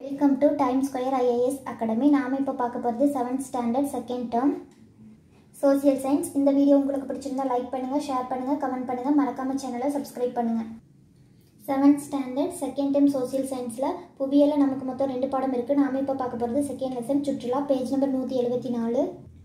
welcome to Time Square IAS Academy நாம் இப்போ பார்க்க போகிறது seventh standard second term social science இந்த வீடியோ உங்களுக்கு பிடிச்சிருந்தா லைக் பண்ணுங்கள் ஷேர் பண்ணுங்கள் கமெண்ட் பண்ணுங்கள் மறக்காமல் சேனலை சப்ஸ்கிரைப் பண்ணுங்கள் seventh standard second time social சயின்ஸில் புவியியலில் நமக்கு மொத்தம் ரெண்டு பாடம் இருக்குது நாம் இப்போ பார்க்க போகிறது செகண்ட் லெசன் சுற்றுலா பேஜ் நம்பர் நூற்றி எழுபத்தி நாலு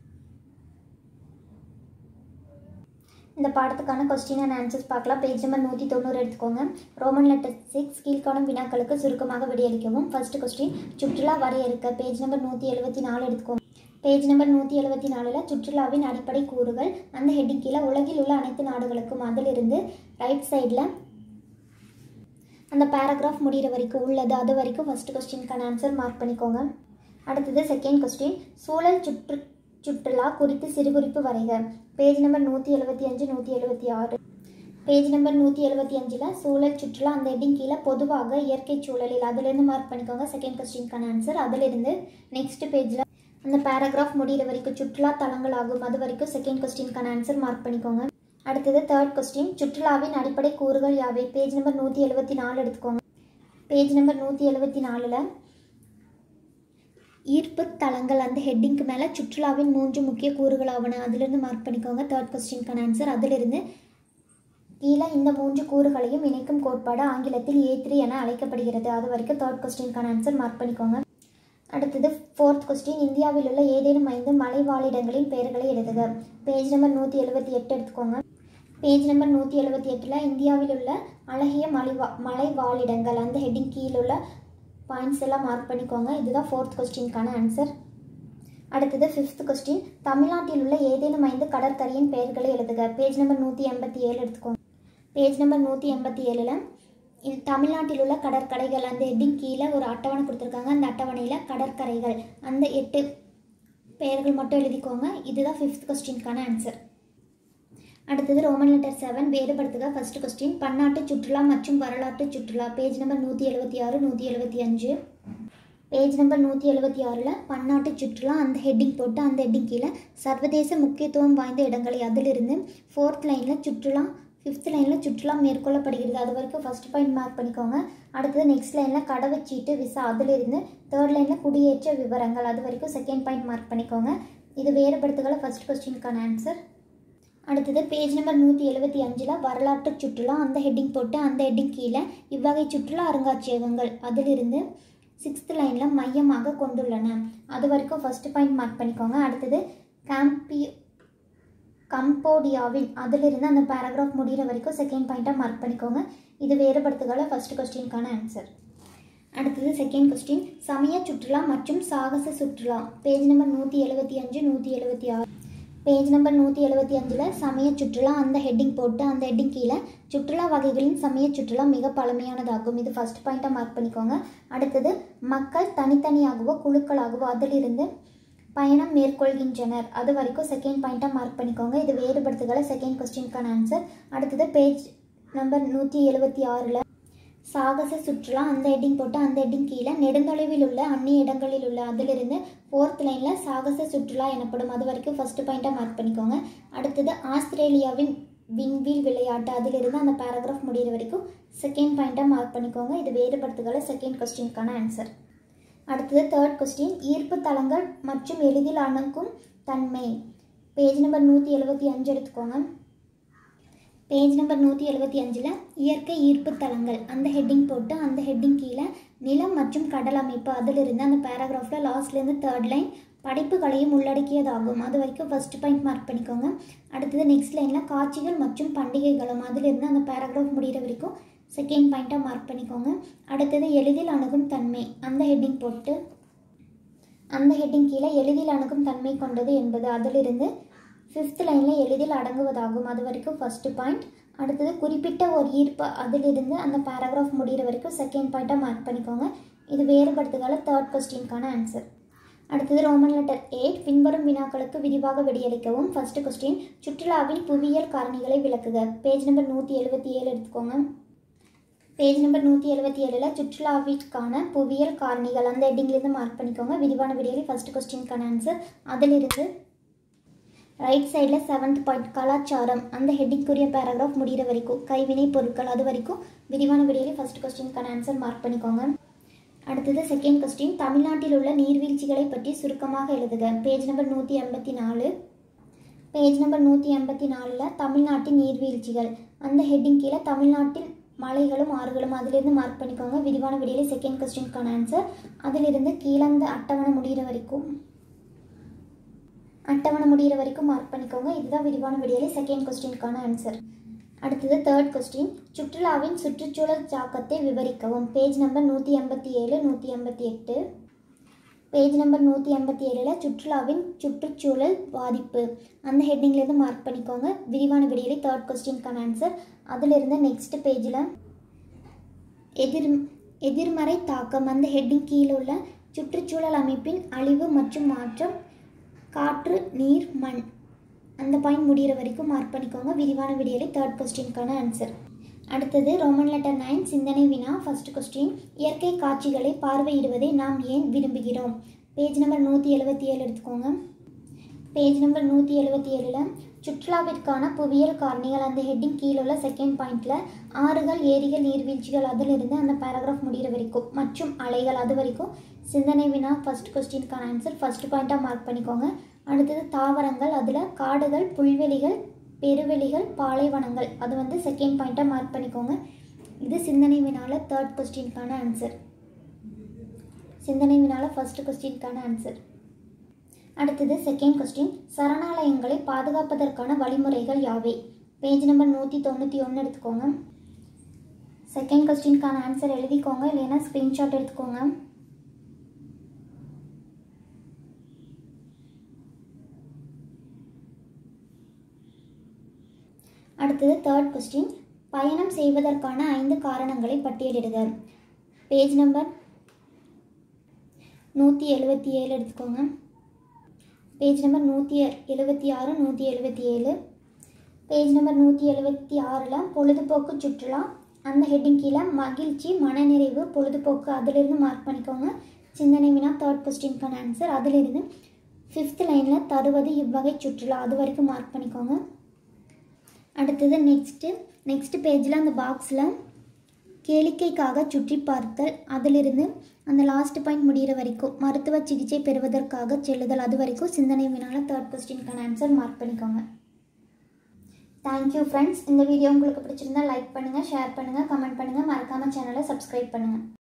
இந்த பாடத்துக்கான கொஸ்டின் அண்ட் ஆன்சர்ஸ் பார்க்கலாம் பேஜ் நம்பர் நூற்றி தொண்ணூறு எடுத்துக்கோங்க ரோமன் லெட்டர் சிக்ஸ் கீழ்காணும் வினாக்களுக்கு சுருக்கமாக விடையளிக்கவும் ஃபர்ஸ்ட் கொஸ்டின் சுற்றுலா வரையறுக்க பேஜ் நம்பர் நூற்றி எழுபத்தி நாலு எடுத்துக்கோங்க பேஜ் நம்பர் நூற்றி எழுபத்தி நாலில் சுற்றுலாவின் அடிப்படை கூறுகள் அந்த ஹெட்டிங் கீழே உலகில் உள்ள அனைத்து நாடுகளுக்கும் அதிலிருந்து ரைட் சைடில் அந்த பேராகிராஃப் முடிகிற வரைக்கும் உள்ளது அது வரைக்கும் ஃபஸ்ட் கொஸ்டினுக்கான ஆன்சர் மார்க் பண்ணிக்கோங்க அடுத்தது செகண்ட் கொஸ்டின் சூழல் சுற்று சுற்றுலா குறித்து சிறுகுறிப்பு வரைக பேஜ் நம்பர் நூற்றி எழுபத்தி அஞ்சு நூற்றி எழுபத்தி ஆறு பேஜ் நம்பர் நூற்றி எழுபத்தி அஞ்சில் சூழல் சுற்றுலா அந்த ஹெட்டிங் கீழே பொதுவாக இயற்கை சூழலில் அதுலேருந்து மார்க் பண்ணிக்கோங்க செகண்ட் கொஸ்டினுக்கான ஆன்சர் அதிலிருந்து நெக்ஸ்ட் பேஜில் அந்த பேராகிராஃப் முடிகிற வரைக்கும் சுற்றுலா தலங்கள் ஆகும் அது வரைக்கும் செகண்ட் கொஸ்டினுக்கான ஆன்சர் மார்க் பண்ணிக்கோங்க அடுத்தது தேர்ட் கொஸ்டின் சுற்றுலாவின் அடிப்படை கூறுகள் யாவை பேஜ் நம்பர் நூற்றி எழுபத்தி நாலு எடுத்துக்கோங்க பேஜ் நம்பர் நூற்றி எழுபத்தி நாலில் ஈர்ப்பு தலங்கள் அந்த ஹெட்டிங்க்கு மேலே சுற்றுலாவின் மூன்று முக்கிய கூறுகள் ஆவன அதிலிருந்து மார்க் பண்ணிக்கோங்க தேர்ட் கொஸ்டினுக்கான ஆன்சர் அதிலிருந்து கீழே இந்த மூன்று கூறுகளையும் இணைக்கும் கோட்பாடு ஆங்கிலத்தில் ஏ த்ரீ என அழைக்கப்படுகிறது அது வரைக்கும் தேர்ட் கொஸ்டினுக்கான ஆன்சர் மார்க் பண்ணிக்கோங்க அடுத்தது ஃபோர்த் கொஸ்டின் இந்தியாவில் உள்ள ஏதேனும் ஐந்து மலை வாழிடங்களின் பெயர்களை எழுதுக பேஜ் நம்பர் நூற்றி எழுபத்தி எட்டு எடுத்துக்கோங்க பேஜ் நம்பர் நூற்றி எழுபத்தி எட்டில் இந்தியாவில் உள்ள அழகிய மலை வா மலை வாழிடங்கள் அந்த ஹெட்டிங் கீழே உள்ள பாயிண்ட்ஸ் எல்லாம் மார்க் பண்ணிக்கோங்க இதுதான் ஃபோர்த் கொஸ்டினுக்கான ஆன்சர் அடுத்தது ஃபிஃப்த் கொஸ்டின் தமிழ்நாட்டில் உள்ள ஏதேனும் ஐந்து கடற்கரையின் பெயர்களை எழுதுக பேஜ் நம்பர் நூற்றி எண்பத்தி ஏழு எடுத்துக்கோங்க பேஜ் நம்பர் நூற்றி எண்பத்தி ஏழில் இது தமிழ்நாட்டில் உள்ள கடற்கரைகள் அந்த ஹெட்டிங் கீழே ஒரு அட்டவணை கொடுத்துருக்காங்க அந்த அட்டவணையில் கடற்கரைகள் அந்த எட்டு பெயர்கள் மட்டும் எழுதிக்கோங்க இதுதான் ஃபிஃப்த் கொஸ்டினுக்கான ஆன்சர் அடுத்தது ரோமன் லெட்டர் செவன் வேறுபடுத்துக ஃபர்ஸ்ட் கொஸ்டின் பன்னாட்டு சுற்றுலா மற்றும் வரலாற்று சுற்றுலா பேஜ் நம்பர் நூற்றி எழுபத்தி ஆறு நூற்றி எழுபத்தி அஞ்சு பேஜ் நம்பர் நூற்றி எழுபத்தி ஆறில் பன்னாட்டு சுற்றுலா அந்த ஹெட்டிங் போட்டு அந்த ஹெட்டிங் கீழே சர்வதேச முக்கியத்துவம் வாய்ந்த இடங்களை அதிலிருந்து ஃபோர்த் லைனில் சுற்றுலா ஃபிஃப்த் லைனில் சுற்றுலா மேற்கொள்ளப்படுகிறது அது வரைக்கும் ஃபஸ்ட் பாயிண்ட் மார்க் பண்ணிக்கோங்க அடுத்தது நெக்ஸ்ட் லைனில் கடவுச்சீட்டு விசா அதிலிருந்து தேர்ட் லைனில் குடியேற்ற விவரங்கள் அது வரைக்கும் செகண்ட் பாயிண்ட் மார்க் பண்ணிக்கோங்க இது வேறுபடுத்துகளை ஃபஸ்ட் கொஸ்டினுக்கான ஆன்சர் அடுத்தது பேஜ் நம்பர் நூற்றி எழுபத்தி அஞ்சில் வரலாற்று சுற்றுலா அந்த ஹெட்டிங் போட்டு அந்த ஹெட்டிங் கீழே இவ்வகை சுற்றுலா அருங்காட்சியகங்கள் அதிலிருந்து சிக்ஸ்த் லைனில் மையமாக கொண்டுள்ளன அது வரைக்கும் ஃபஸ்ட்டு பாயிண்ட் மார்க் பண்ணிக்கோங்க அடுத்தது கேம்பி கம்போடியாவில் அதிலிருந்து அந்த பேராகிராஃப் முடிகிற வரைக்கும் செகண்ட் பாயிண்ட்டாக மார்க் பண்ணிக்கோங்க இது வேறுபடுத்துகளை ஃபஸ்ட் கொஸ்டினுக்கான ஆன்சர் அடுத்தது செகண்ட் கொஸ்டின் சமய சுற்றுலா மற்றும் சாகச சுற்றுலா பேஜ் நம்பர் நூற்றி எழுபத்தி அஞ்சு நூற்றி எழுபத்தி ஆறு பேஜ் நம்பர் நூற்றி எழுபத்தி அஞ்சில் சமய சுற்றுலா அந்த ஹெட்டிங் போட்டு அந்த ஹெட்டிங் கீழே சுற்றுலா வகைகளின் சமய சுற்றுலா மிக பழமையானதாகும் இது ஃபஸ்ட் பாயிண்ட்டாக மார்க் பண்ணிக்கோங்க அடுத்தது மக்கள் தனித்தனியாகவோ குழுக்களாகவோ அதிலிருந்து பயணம் மேற்கொள்கின்றனர் அது வரைக்கும் செகண்ட் பாயிண்ட்டாக மார்க் பண்ணிக்கோங்க இது வேறுபடுத்துகளை செகண்ட் கொஸ்டினுக்கான ஆன்சர் அடுத்தது பேஜ் நம்பர் நூற்றி எழுபத்தி ஆறில் சாகச சுற்றுலா அந்த ஹெட்டிங் போட்டு அந்த ஹெட்டிங் கீழே நெடுந்தொலைவில் உள்ள அந்நிய இடங்களில் உள்ள அதிலிருந்து ஃபோர்த் லைனில் சாகச சுற்றுலா எனப்படும் அது வரைக்கும் ஃபஸ்ட்டு பாயிண்ட்டாக மார்க் பண்ணிக்கோங்க அடுத்தது ஆஸ்திரேலியாவின் விண்வீல் விளையாட்டு அதிலிருந்து அந்த பேராகிராஃப் முடிகிற வரைக்கும் செகண்ட் பாயிண்ட்டாக மார்க் பண்ணிக்கோங்க இது வேறுபடுத்துகளை செகண்ட் கொஸ்டினுக்கான ஆன்சர் அடுத்தது தேர்ட் கொஸ்டின் ஈர்ப்பு தலங்கள் மற்றும் எளிதில் அணுகும் தன்மை பேஜ் நம்பர் நூற்றி எழுபத்தி அஞ்சு எடுத்துக்கோங்க பேஜ் நம்பர் நூற்றி எழுபத்தி அஞ்சில் இயற்கை ஈர்ப்பு தலங்கள் அந்த ஹெட்டிங் போட்டு அந்த ஹெட்டிங் கீழே நிலம் மற்றும் கடல் அமைப்பு அதிலிருந்து அந்த பேராகிராஃபில் லாஸ்ட்லேருந்து தேர்ட் லைன் படைப்புகளையும் உள்ளடக்கியதாகும் அது வரைக்கும் ஃபஸ்ட் பாயிண்ட் மார்க் பண்ணிக்கோங்க அடுத்தது நெக்ஸ்ட் லைனில் காட்சிகள் மற்றும் பண்டிகைகளும் அதிலிருந்து அந்த பேராகிராஃப் முடிகிற வரைக்கும் செகண்ட் பாயிண்ட்டாக மார்க் பண்ணிக்கோங்க அடுத்தது எளிதில் அணுகும் தன்மை அந்த ஹெட்டிங் போட்டு அந்த ஹெட்டிங் கீழே எளிதில் அணுகும் தன்மை கொண்டது என்பது அதிலிருந்து ஃபிஃப்த் லைனில் எளிதில் அடங்குவதாகும் அது வரைக்கும் ஃபஸ்ட்டு பாயிண்ட் அடுத்தது குறிப்பிட்ட ஒரு ஈர்ப்பு அதிலிருந்து அந்த பேராகிராஃப் முடிகிற வரைக்கும் செகண்ட் பாயிண்ட்டாக மார்க் பண்ணிக்கோங்க இது வேறுபடுத்துகால தேர்ட் கொஸ்டினுக்கான ஆன்சர் அடுத்தது ரோமன் லெட்டர் எயிட் பின்வரும் வினாக்களுக்கு விரிவாக விடையளிக்கவும் ஃபர்ஸ்ட் கொஸ்டின் சுற்றுலாவில் புவியியல் காரணிகளை விளக்குக பேஜ் நம்பர் நூற்றி எழுபத்தி ஏழு எடுத்துக்கோங்க பேஜ் நம்பர் நூற்றி எழுபத்தி ஏழில் சுற்றுலாவிற்கான புவியியல் காரணிகள் அந்த ஹெட்டிங்லேருந்து மார்க் பண்ணிக்கோங்க விரிவான விடையலி ஃபர்ஸ்ட் கொஸ்டினுக்கான ஆன்சர் அதிலிருந்து ரைட் சைடில் செவன்த் பாயிண்ட் கலாச்சாரம் அந்த ஹெட்டிங்குரிய பேராகிராஃப் முடிகிற வரைக்கும் கைவினை பொருட்கள் அது வரைக்கும் விரிவான விடையிலே ஃபர்ஸ்ட் கொஸ்டினுக்கான ஆன்சர் மார்க் பண்ணிக்கோங்க அடுத்தது செகண்ட் கொஸ்டின் தமிழ்நாட்டில் உள்ள நீர்வீழ்ச்சிகளை பற்றி சுருக்கமாக எழுதுக பேஜ் நம்பர் நூற்றி எண்பத்தி நாலு பேஜ் நம்பர் நூற்றி எண்பத்தி நாலில் தமிழ்நாட்டின் நீர்வீழ்ச்சிகள் அந்த ஹெட்டிங் கீழே தமிழ்நாட்டில் மலைகளும் ஆறுகளும் அதிலிருந்து மார்க் பண்ணிக்கோங்க விரிவான விடியலை செகண்ட் கொஸ்டினுக்கான ஆன்சர் அதிலிருந்து கீழே அந்த அட்டவணை முடிகிற வரைக்கும் அட்டவணை முடிகிற வரைக்கும் மார்க் பண்ணிக்கோங்க இதுதான் விரிவான விடியலை செகண்ட் கொஸ்டினுக்கான ஆன்சர் அடுத்தது தேர்ட் கொஸ்டின் சுற்றுலாவின் சுற்றுச்சூழல் தாக்கத்தை விவரிக்கவும் பேஜ் நம்பர் நூற்றி எண்பத்தி ஏழு நூற்றி எண்பத்தி எட்டு பேஜ் நம்பர் நூற்றி எண்பத்தி ஏழில் சுற்றுலாவின் சுற்றுச்சூழல் பாதிப்பு அந்த ஹெட்டிங்லேருந்து மார்க் பண்ணிக்கோங்க விரிவான விடியலை தேர்ட் கொஸ்டினுக்கான ஆன்சர் அதிலிருந்து நெக்ஸ்ட் பேஜில் எதிர் எதிர்மறை தாக்கம் அந்த ஹெட்டிங் கீழே உள்ள சுற்றுச்சூழல் அமைப்பின் அழிவு மற்றும் மாற்றம் காற்று நீர் மண் அந்த பாயிண்ட் முடிகிற வரைக்கும் மார்க் பண்ணிக்கோங்க விரிவான விடியலை தேர்ட் கொஸ்டினுக்கான ஆன்சர் அடுத்தது ரோமன் லெட்டர் நைன் சிந்தனை வினா ஃபர்ஸ்ட் கொஸ்டின் இயற்கை காட்சிகளை பார்வையிடுவதை நாம் ஏன் விரும்புகிறோம் பேஜ் நம்பர் நூற்றி எழுபத்தி ஏழு எடுத்துக்கோங்க பேஜ் நம்பர் நூற்றி எழுபத்தி ஏழில் சுற்றுலாவிற்கான புவியியல் காரணிகள் அந்த ஹெட்டிங் கீழே உள்ள செகண்ட் பாயிண்டில் ஆறுகள் ஏரிகள் நீர்வீழ்ச்சிகள் அதிலிருந்து அந்த பேராகிராஃப் முடிகிற வரைக்கும் மற்றும் அலைகள் அது வரைக்கும் சிந்தனை வினா ஃபர்ஸ்ட் கொஸ்டினுக்கான ஆன்சர் ஃபர்ஸ்ட் பாயிண்ட்டாக மார்க் பண்ணிக்கோங்க அடுத்தது தாவரங்கள் அதில் காடுகள் புல்வெளிகள் பெருவெளிகள் பாலைவனங்கள் அது வந்து செகண்ட் பாயிண்ட்டாக மார்க் பண்ணிக்கோங்க இது சிந்தனை வினால தேர்ட் கொஸ்டினுக்கான ஆன்சர் சிந்தனை வினால ஃபர்ஸ்ட் கொஸ்டினுக்கான ஆன்சர் அடுத்தது செகண்ட் கொஸ்டின் சரணாலயங்களை பாதுகாப்பதற்கான வழிமுறைகள் யாவை பேஜ் நம்பர் நூற்றி தொண்ணூற்றி ஒன்று எடுத்துக்கோங்க செகண்ட் கொஸ்டினுக்கான ஆன்சர் எழுதிக்கோங்க இல்லைன்னா ஸ்க்ரீன்ஷாட் எடுத்துக்கோங்க அடுத்தது தேர்ட் கொஸ்டின் பயணம் செய்வதற்கான ஐந்து காரணங்களை பட்டியலிடுக பேஜ் நம்பர் நூற்றி எழுபத்தி ஏழு எடுத்துக்கோங்க பேஜ் நம்பர் நூற்றி எழுபத்தி ஆறு நூற்றி எழுபத்தி ஏழு பேஜ் நம்பர் நூற்றி எழுபத்தி ஆறில் பொழுதுபோக்கு சுற்றுலா அந்த ஹெட்டிங் கீழே மகிழ்ச்சி மனநிறைவு பொழுதுபோக்கு அதிலிருந்து மார்க் பண்ணிக்கோங்க சிந்தனை வினா தேர்ட் கொஸ்டினுக்கான ஆன்சர் அதிலிருந்து ஃபிஃப்த் லைனில் தருவது இவ்வகை சுற்றுலா அது வரைக்கும் மார்க் பண்ணிக்கோங்க அடுத்தது நெக்ஸ்ட்டு நெக்ஸ்ட் பேஜில் அந்த பாக்ஸில் கேளிக்கைக்காக சுற்றி பார்த்தல் அதிலிருந்து அந்த லாஸ்ட் பாயிண்ட் முடிகிற வரைக்கும் மருத்துவ சிகிச்சை பெறுவதற்காக செல்லுதல் அது வரைக்கும் சிந்தனை வினால தேர்ட் கொஸ்டினுக்கான ஆன்சர் மார்க் பண்ணிக்கோங்க தேங்க்யூ ஃப்ரெண்ட்ஸ் இந்த வீடியோ உங்களுக்கு பிடிச்சிருந்தா லைக் பண்ணுங்கள் ஷேர் பண்ணுங்கள் கமெண்ட் பண்ணுங்கள் மறக்காமல் சேனலை சப்ஸ்கிரைப் பண்ணுங்கள்